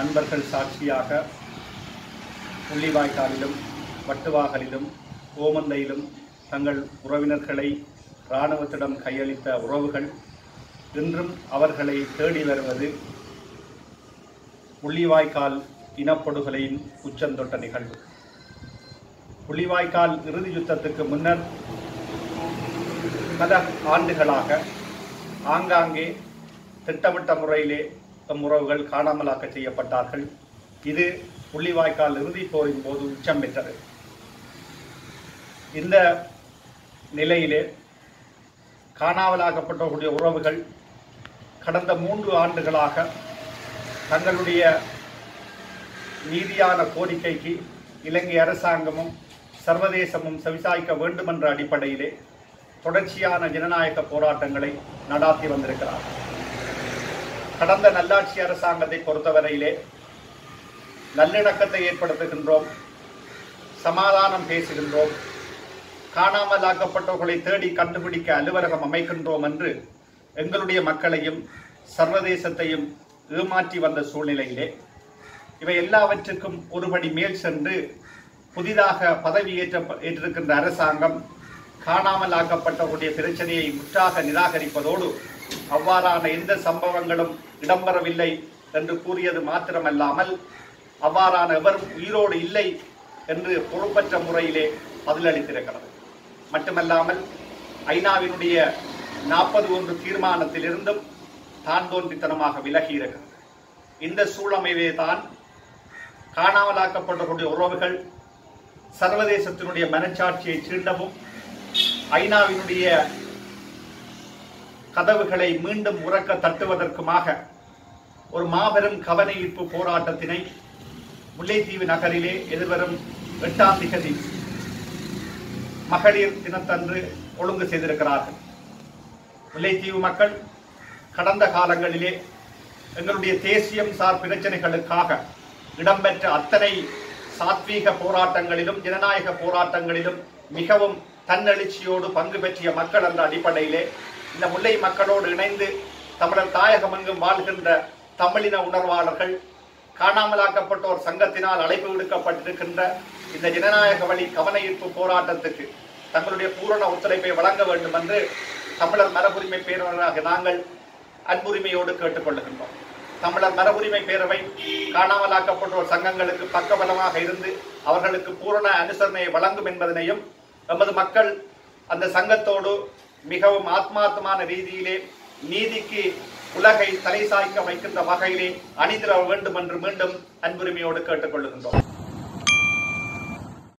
நண்பர்கள் சாட்சியாக முள்ளிவாய்க்காலிலும் வட்டுவாகலிலும் ஓமந்தையிலும் தங்கள் உறவினர்களை இராணுவத்திடம் கையளித்த உறவுகள் இன்றும் அவர்களை தேடி வருவது முள்ளிவாய்க்கால் இனப்படுகொலையின் உச்சந்தொட்ட நிகழ்வு முள்ளிவாய்க்கால் இறுதி யுத்தத்துக்கு முன்னர் பல ஆண்டுகளாக ஆங்காங்கே திட்டமிட்ட முறையிலே தம் உறவுகள் காணாமலாக்க செய்யப்பட்டார்கள் இது முள்ளிவாய்க்கால் இறுதிப் போரின் போது உச்சம் பெற்றது இந்த நிலையிலே காணாமலாக்கப்பட்டவர்களுடைய உறவுகள் கடந்த மூன்று ஆண்டுகளாக தங்களுடைய நீதியான கோரிக்கைக்கு இலங்கை அரசாங்கமும் சர்வதேசமும் செவிசாய்க்க வேண்டும் என்ற அடிப்படையிலே தொடர்ச்சியான ஜனநாயக போராட்டங்களை நடாத்தி வந்திருக்கிறார் கடந்த நல்லாட்சி அரசாங்கத்தை பொறுத்தவரையிலே நல்லிணக்கத்தை ஏற்படுத்துகின்றோம் சமாதானம் பேசுகின்றோம் காணாமலாக்கப்பட்டவர்களை தேடி கண்டுபிடிக்க அலுவலகம் அமைக்கின்றோம் என்று எங்களுடைய மக்களையும் சர்வதேசத்தையும் ஏமாற்றி வந்த சூழ்நிலையிலே இவை எல்லாவற்றுக்கும் ஒருபடி மேல் சென்று புதிதாக பதவியேற்ற ஏற்றிருக்கின்ற அரசாங்கம் காணாமல் ஆக்கப்பட்டவருடைய பிரச்சனையை முற்றாக நிராகரிப்பதோடு அவ்வாறான எந்த சம்பவங்களும் இடம்பெறவில்லை என்று கூறியது மாத்திரமல்லாமல் அவ்வாறான எவரும் உயிரோடு இல்லை என்று பொறுப்பற்ற முறையிலே பதிலளித்திருக்கிறது மட்டுமல்லாமல் ஐநாவினுடைய நாற்பது ஒன்று தீர்மானத்திலிருந்தும் தான் தோன்றித்தனமாக விலகி இருக்கிறது இந்த சூழமைவே தான் காணாமலாக்கப்பட்டவர்களுடைய உறவுகள் சர்வதேசத்தினுடைய மனச்சாட்சியை சீண்டவும் ஐநாவினுடைய கதவுகளை மீண்டும் உறக்க தட்டுவதற்குமாக ஒரு மாபெரும் கவன ஈர்ப்பு போராட்டத்தினை முல்லைத்தீவு நகரிலே எதிர்வரும் எட்டாம் திகதி மகளிர் தினத்தன்று ஒழுங்கு செய்திருக்கிறார்கள் முல்லைத்தீவு மக்கள் கடந்த காலங்களிலே எங்களுடைய தேசியம் சார் பிரச்சனைகளுக்காக இடம்பெற்ற அத்தனை சாத்வீக போராட்டங்களிலும் ஜனநாயக போராட்டங்களிலும் மிகவும் தன்னெழுச்சியோடு பங்கு பெற்றிய மக்கள் என்ற அடிப்படையிலே இந்த முல்லை மக்களோடு இணைந்து தமிழர் தாயகம் எங்கும் வாழ்கின்ற தமிழின உணர்வாளர்கள் காணாமலாக்கப்பட்டோர் சங்கத்தினால் அழைப்பு விடுக்கப்பட்டிருக்கின்ற இந்த ஜனநாயக வழி கவன ஈர்ப்பு போராட்டத்துக்கு தங்களுடைய பூரண ஒத்துழைப்பை வழங்க வேண்டும் என்று தமிழர் மரபுரிமை பேரவராக நாங்கள் அன்புரிமையோடு கேட்டுக்கொள்ளுகின்றோம் தமிழர் மரபுரிமை பேரவை காணாமலாக்கப்பட்டோர் சங்கங்களுக்கு பக்கபலமாக இருந்து அவர்களுக்கு பூரண அனுசரணையை வழங்கும் என்பதனையும் எமது மக்கள் அந்த சங்கத்தோடு மிகவும் ஆத்மார்த்தமான ரீதியிலே நீதிக்கு உலகை தலை சாய்க்க வைக்கின்ற வகையிலே அணிதிர வேண்டும் என்று மீண்டும் அன்புரிமையோடு கேட்டுக்கொள்ளுகின்றோம்